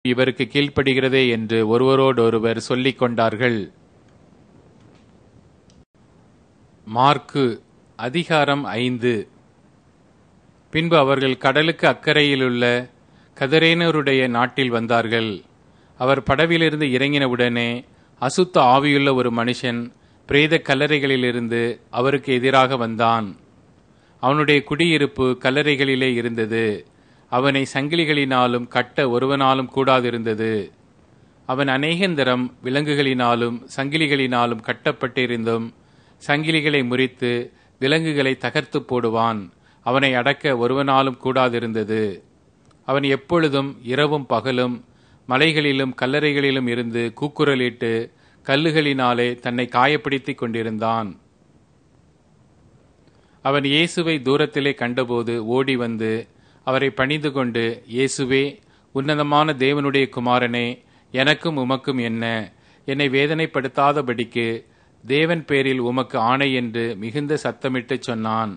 இவருக்கு கீழ்ப்படுகிறதே என்று ஒருவரோடொருவர் சொல்லிக் கொண்டார்கள் மார்க்கு அதிகாரம் ஐந்து பின்பு அவர்கள் கடலுக்கு அக்கறையிலுள்ள கதரேனருடைய நாட்டில் வந்தார்கள் அவர் படவிலிருந்து இறங்கினவுடனே அசுத்த ஆவியுள்ள ஒரு மனுஷன் பிரேத கல்லறைகளிலிருந்து அவருக்கு எதிராக வந்தான் அவனுடைய குடியிருப்பு கல்லறைகளிலே இருந்தது அவனை சங்கிலிகளினாலும் கட்ட ஒருவனாலும் கூடாதிருந்தது அவன் அநேகந்தரம் விலங்குகளினாலும் சங்கிலிகளினாலும் கட்டப்பட்டிருந்தும் சங்கிலிகளை முறித்து விலங்குகளை தகர்த்து போடுவான் அவனை அடக்க ஒருவனாலும் கூடாதிருந்தது அவன் எப்பொழுதும் இரவும் பகலும் மலைகளிலும் கல்லறைகளிலும் இருந்து கூக்குரலிட்டு கல்லுகளினாலே தன்னை காயப்படுத்திக் கொண்டிருந்தான் அவன் இயேசுவை தூரத்திலே கண்டபோது ஓடி வந்து அவரை பணிந்து கொண்டு இயேசுவே உன்னதமான தேவனுடைய குமாரனே எனக்கும் உமக்கும் என்ன என்னை வேதனைப்படுத்தாதபடிக்கு தேவன் பேரில் உமக்கு ஆணை என்று மிகுந்த சத்தமிட்டு சொன்னான்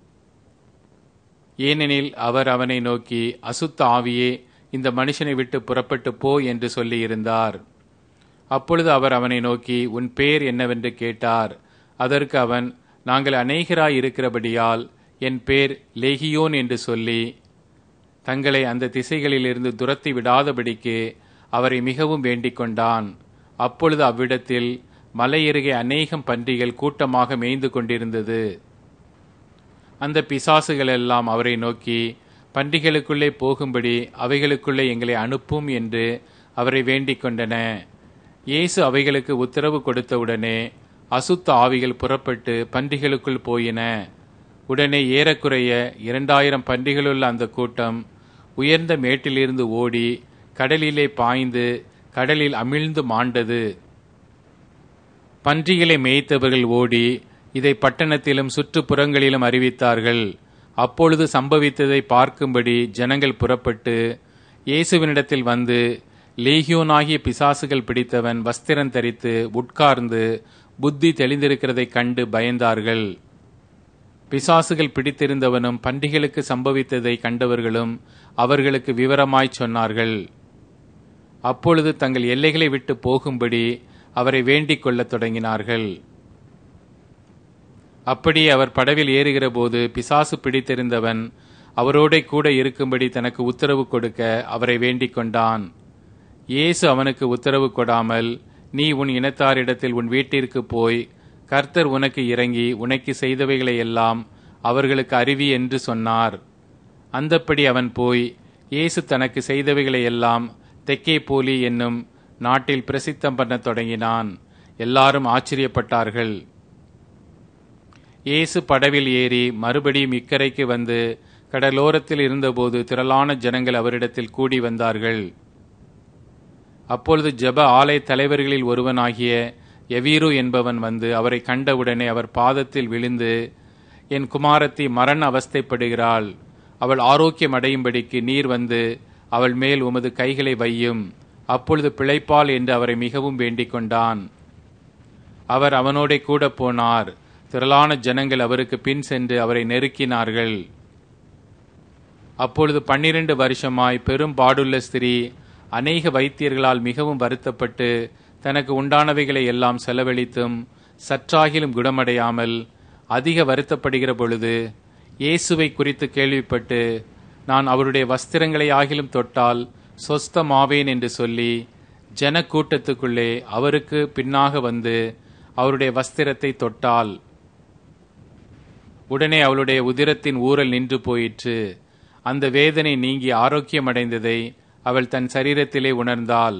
ஏனெனில் அவர் அவனை நோக்கி அசுத்த ஆவியே இந்த மனுஷனை விட்டு புறப்பட்டு போ என்று சொல்லியிருந்தார் அப்பொழுது அவர் அவனை நோக்கி உன் பேர் என்னவென்று கேட்டார் அதற்கு அவன் நாங்கள் அநேகராய் இருக்கிறபடியால் என் பேர் லேகியோன் என்று சொல்லி தங்களை அந்த திசைகளிலிருந்து துரத்தி விடாதபடிக்கு அவரை மிகவும் வேண்டிக் கொண்டான் அப்பொழுது அவ்விடத்தில் மலையருகே அநேகம் பன்றிகள் கூட்டமாக மேய்ந்து கொண்டிருந்தது அந்த பிசாசுகள் எல்லாம் அவரை நோக்கி பன்றிகளுக்குள்ளே போகும்படி அவைகளுக்குள்ளே எங்களை அனுப்பும் என்று அவரை வேண்டிக் கொண்டன இயேசு அவைகளுக்கு உத்தரவு கொடுத்தவுடனே அசுத்த ஆவிகள் புறப்பட்டு பன்றிகளுக்குள் போயின உடனே ஏறக்குறைய இரண்டாயிரம் பன்றிகளுள்ள அந்த கூட்டம் உயர்ந்த மேட்டிலிருந்து ஓடி கடலிலே பாய்ந்து கடலில் அமிழ்ந்து மாண்டது பன்றிகளை மேய்த்தவர்கள் ஓடி இதை பட்டணத்திலும் சுற்றுப்புறங்களிலும் அறிவித்தார்கள் அப்பொழுது சம்பவித்ததை பார்க்கும்படி ஜனங்கள் புறப்பட்டு இயேசுவினிடத்தில் வந்து லேகியோனாகிய பிசாசுகள் பிடித்தவன் வஸ்திரம் தரித்து உட்கார்ந்து புத்தி தெளிந்திருக்கிறதைக் கண்டு பயந்தார்கள் பிசாசுகள் பிடித்திருந்தவனும் பண்டிகளுக்கு சம்பவித்ததை கண்டவர்களும் அவர்களுக்கு விவரமாய் சொன்னார்கள் அப்பொழுது தங்கள் எல்லைகளை விட்டு போகும்படி அவரை வேண்டிக் கொள்ளத் தொடங்கினார்கள் அப்படியே அவர் படவில் ஏறுகிற போது பிசாசு பிடித்திருந்தவன் அவரோட கூட இருக்கும்படி தனக்கு உத்தரவு கொடுக்க அவரை வேண்டிக் கொண்டான் இயேசு அவனுக்கு உத்தரவு கொடாமல் நீ உன் இனத்தாரிடத்தில் உன் வீட்டிற்கு போய் கர்த்தர் உனக்கு இறங்கி உனக்கு செய்தவைகளை எல்லாம் அவர்களுக்கு அறிவி என்று சொன்னார் அந்தப்படி அவன் போய் இயேசு தனக்கு செய்தவைகளை எல்லாம் தெக்கே போலி என்னும் நாட்டில் பிரசித்தம் பண்ணத் தொடங்கினான் எல்லாரும் ஆச்சரியப்பட்டார்கள் இயேசு படவில் ஏறி மறுபடியும் இக்கரைக்கு வந்து கடலோரத்தில் இருந்தபோது திரளான ஜனங்கள் அவரிடத்தில் கூடி வந்தார்கள் அப்பொழுது ஜெப ஆலய தலைவர்களில் ஒருவனாகிய எவீரு என்பவன் வந்து அவரை கண்டவுடனே அவர் பாதத்தில் விழுந்து என் குமாரத்தி மரண அவஸ்தைப்படுகிறாள் அவள் ஆரோக்கியம் அடையும்படிக்கு நீர் வந்து அவள் மேல் உமது கைகளை வையும் அப்பொழுது பிழைப்பாள் என்று அவரை மிகவும் வேண்டிக் கொண்டான் அவர் அவனோட கூட போனார் திரளான ஜனங்கள் அவருக்கு பின் சென்று அவரை நெருக்கினார்கள் அப்பொழுது பன்னிரண்டு வருஷமாய் பெரும் பாடுள்ள ஸ்திரீ அநேக வைத்தியர்களால் மிகவும் வருத்தப்பட்டு தனக்கு உண்டானவைகளை எல்லாம் செலவழித்தும் சற்றாகிலும் குணமடையாமல் அதிக வருத்தப்படுகிற பொழுது இயேசுவை குறித்து கேள்விப்பட்டு நான் அவருடைய வஸ்திரங்களை ஆகிலும் தொட்டால் சொஸ்தமாவேன் என்று சொல்லி ஜன கூட்டத்துக்குள்ளே அவருக்கு பின்னாக வந்து அவருடைய வஸ்திரத்தை தொட்டால் உடனே அவளுடைய உதிரத்தின் ஊரல் நின்று போயிற்று அந்த வேதனை நீங்கி ஆரோக்கியமடைந்ததை அவள் தன் சரீரத்திலே உணர்ந்தாள்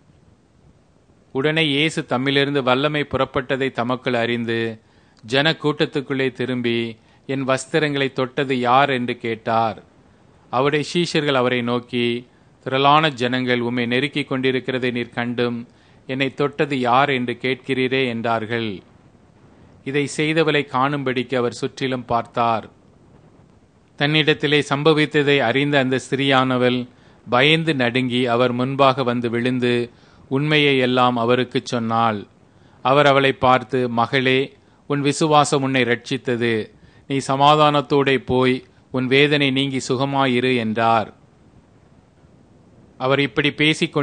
உடனே இயேசு தம்மிலிருந்து வல்லமை புறப்பட்டதை தமக்குள் அறிந்து ஜன கூட்டத்துக்குள்ளே திரும்பி என் வஸ்திரங்களை தொட்டது யார் என்று கேட்டார் அவருடைய சீஷர்கள் அவரை நோக்கி திரளான ஜனங்கள் உம்மை நெருக்கிக் கொண்டிருக்கிறதை நீர் கண்டும் என்னை தொட்டது யார் என்று கேட்கிறீரே என்றார்கள் இதை செய்தவளை காணும்படிக்கு அவர் சுற்றிலும் பார்த்தார் தன்னிடத்திலே சம்பவித்ததை அறிந்த அந்த ஸ்திரியானவள் பயந்து நடுங்கி அவர் முன்பாக வந்து விழுந்து உண்மையை எல்லாம் அவருக்கு சொன்னாள் அவர் அவளை பார்த்து மகளே உன் விசுவாசம் உன்னை ரட்சித்தது நீ சமாதானத்தோடே போய் உன் வேதனை நீங்கி சுகமாயிரு என்றார் அவர் இப்படி பேசிக்